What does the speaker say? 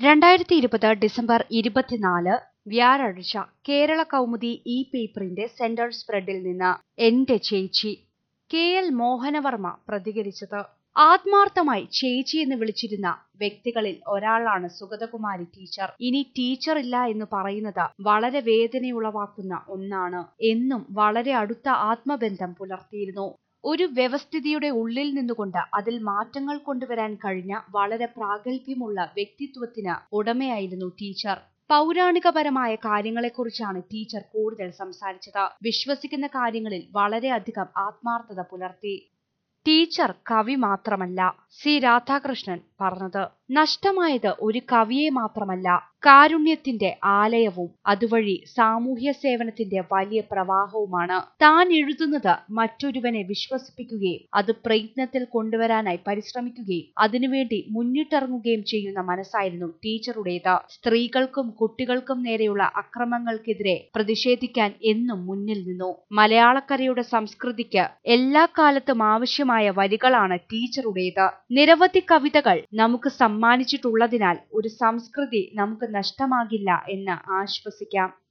രണ്ടായിരത്തി ഇരുപത് ഡിസംബർ ഇരുപത്തിനാല് വ്യാഴാഴ്ച കേരള കൗമുദി ഈ പേപ്പറിന്റെ സെന്റർ സ്പ്രെഡിൽ നിന്ന് എന്റെ ചേച്ചി കെ എൽ മോഹനവർമ്മ പ്രതികരിച്ചത് ആത്മാർത്ഥമായി ചേച്ചി എന്ന് വിളിച്ചിരുന്ന വ്യക്തികളിൽ ഒരാളാണ് സുഗതകുമാരി ടീച്ചർ ഇനി ടീച്ചർ ഇല്ല എന്ന് പറയുന്നത് വളരെ വേദനയുളവാക്കുന്ന ഒന്നാണ് എന്നും വളരെ അടുത്ത ആത്മബന്ധം പുലർത്തിയിരുന്നു ഒരു വ്യവസ്ഥിതിയുടെ ഉള്ളിൽ നിന്നുകൊണ്ട് അതിൽ മാറ്റങ്ങൾ കൊണ്ടുവരാൻ കഴിഞ്ഞ വളരെ പ്രാഗൽഭ്യമുള്ള വ്യക്തിത്വത്തിന് ഉടമയായിരുന്നു ടീച്ചർ പൗരാണികപരമായ കാര്യങ്ങളെക്കുറിച്ചാണ് ടീച്ചർ കൂടുതൽ സംസാരിച്ചത് വിശ്വസിക്കുന്ന കാര്യങ്ങളിൽ വളരെയധികം ആത്മാർത്ഥത പുലർത്തി ടീച്ചർ കവി മാത്രമല്ല സി രാധാകൃഷ്ണൻ പറഞ്ഞത് നഷ്ടമായത് ഒരു കവിയെ മാത്രമല്ല കാരുണ്യത്തിന്റെ ആലയവും അതുവഴി സാമൂഹ്യ സേവനത്തിന്റെ വലിയ പ്രവാഹവുമാണ് താൻ എഴുതുന്നത് മറ്റൊരുവനെ വിശ്വസിപ്പിക്കുകയും അത് പ്രയത്നത്തിൽ കൊണ്ടുവരാനായി പരിശ്രമിക്കുകയും അതിനുവേണ്ടി മുന്നിട്ടിറങ്ങുകയും ചെയ്യുന്ന മനസ്സായിരുന്നു ടീച്ചറുടേത് സ്ത്രീകൾക്കും കുട്ടികൾക്കും നേരെയുള്ള അക്രമങ്ങൾക്കെതിരെ പ്രതിഷേധിക്കാൻ എന്നും മുന്നിൽ നിന്നു മലയാളക്കരയുടെ സംസ്കൃതിക്ക് എല്ലാ കാലത്തും ആവശ്യമായ വരികളാണ് ടീച്ചറുടേത് നിരവധി കവിതകൾ നമുക്ക് സമ്മാനിച്ചിട്ടുള്ളതിനാൽ ഒരു സംസ്കൃതി നമുക്ക് നഷ്ടമാകില്ല എന്ന് ആശ്വസിക്കാം